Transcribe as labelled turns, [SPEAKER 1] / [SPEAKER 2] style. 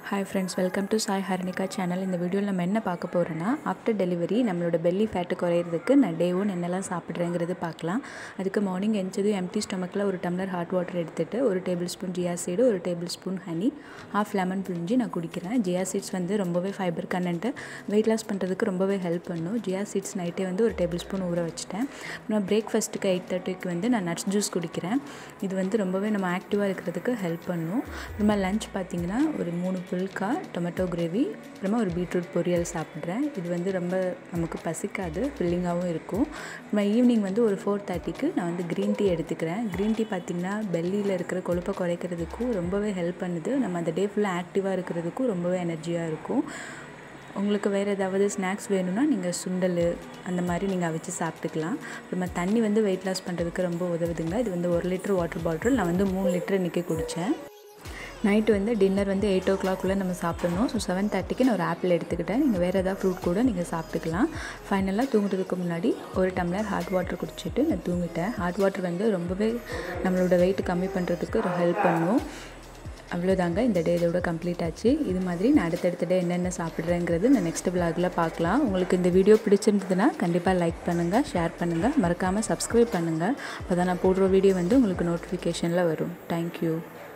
[SPEAKER 1] hi friends welcome to Sai Haranika channel இந்த வீடியோவில் நம்ம என்ன பார்க்க போகிறோன்னா ஆஃப்டர் டெலிவரி நம்மளோட பெல்லி ஃபேட்டு குறையிறதுக்கு நான் டே ஒன் என்னெல்லாம் சாப்பிட்றேங்கிறது பார்க்கலாம் அதுக்கு மார்னிங் எஞ்சதும் எம்டி ஸ்டொமக்கில் ஒரு டம்ளர் ஹாட் வாட்டர் எடுத்துகிட்டு ஒரு டேபிள் ஸ்பூன் ஜியா சீடு ஒரு tablespoon honey half lemon புழிஞ்சு நான் குடிக்கிறேன் ஜியா சீட்ஸ் வந்து ரொம்பவே ஃபைபர் கண்டென்ட்டு வெயிட் லாஸ் பண்ணுறதுக்கு ரொம்பவே ஹெல்ப் பண்ணும் ஜியா சீட்ஸ் நைட்டே வந்து ஒரு டேபிள் ஸ்பூன் ஊற வச்சுட்டேன் அப்புறம் பிரேக்ஃபாஸ்ட்டுக்கு எயிட் தேர்ட்டிக்கு வந்து நான் நட்ஸ் ஜூஸ் குடிக்கிறேன் இது வந்து ரொம்பவே நம்ம ஆக்டிவாக இருக்கிறதுக்கு ஹெல்ப் பண்ணும் அப்புறமா லஞ்ச் பார்த்திங்கன்னா ஒரு மூணு புல்கா டொமேட்டோ கிரேவி அப்புறமா ஒரு பீட்ரூட் பொரியல் சாப்பிட்றேன் இது வந்து ரொம்ப நமக்கு பசிக்காது ஃபில்லிங்காகவும் இருக்கும் அப்புறமா ஈவினிங் வந்து ஒரு ஃபோர் தேர்ட்டிக்கு நான் வந்து க்ரீன் டீ எடுத்துக்கிறேன் க்ரீன் டீ பார்த்திங்கன்னா பெல்லியில் இருக்கிற கொழுப்பை குறைக்கிறதுக்கும் ரொம்பவே ஹெல்ப் பண்ணுது நம்ம அந்த டே ஃபுல்லாக ஆக்டிவாக இருக்கிறதுக்கும் ரொம்பவே எனர்ஜியாக இருக்கும் உங்களுக்கு வேறு ஏதாவது ஸ்நாக்ஸ் வேணும்னா நீங்கள் சுண்டல் அந்த மாதிரி நீங்கள் அவிச்சு சாப்பிட்டுக்கலாம் அப்புறமா தண்ணி வந்து வெயிட் லாஸ் பண்ணுறதுக்கு ரொம்ப உதவுதுங்க இது வந்து ஒரு லிட்டர் வாட்டர் பாட்டில் நான் வந்து மூணு லிட்டர் இன்றைக்கி குடித்தேன் நைட்டு வந்து டின்னர் வந்து எயிட் ஓ கிளாக்குள்ளே நம்ம சாப்பிடணும் ஸோ செவன் தேர்ட்டிக்கு நான் ஒரு ஆப்பிள் எடுத்துக்கிட்டேன் நீங்கள் வேறு ஏதாவது ஃப்ரூட் கூட நீங்கள் சாப்பிட்டுக்கலாம் ஃபைனலாக தூங்குறதுக்கு முன்னாடி ஒரு டம்ளர் ஹாட் வாட்டர் குடிச்சிட்டு நான் தூங்கிட்டேன் ஹாட் வாட்டர் வந்து ரொம்பவே நம்மளோட வெயிட் கம்மி பண்ணுறதுக்கு ஒரு ஹெல்ப் பண்ணும் அவ்வளோதாங்க இந்த டே இதோட கம்ப்ளீட் ஆச்சு இது மாதிரி நான் அடுத்தடுத்த டே என்னென்ன சாப்பிட்றேங்கிறது நான் நெக்ஸ்ட் விலாகில் பார்க்கலாம் உங்களுக்கு இந்த வீடியோ பிடிச்சிருந்ததுன்னா கண்டிப்பாக லைக் பண்ணுங்கள் ஷேர் பண்ணுங்கள் மறக்காமல் சப்ஸ்கிரைப் பண்ணுங்கள் அப்போ தான் நான் போடுற வீடியோ வந்து உங்களுக்கு நோட்டிஃபிகேஷனில் வரும் தேங்க்யூ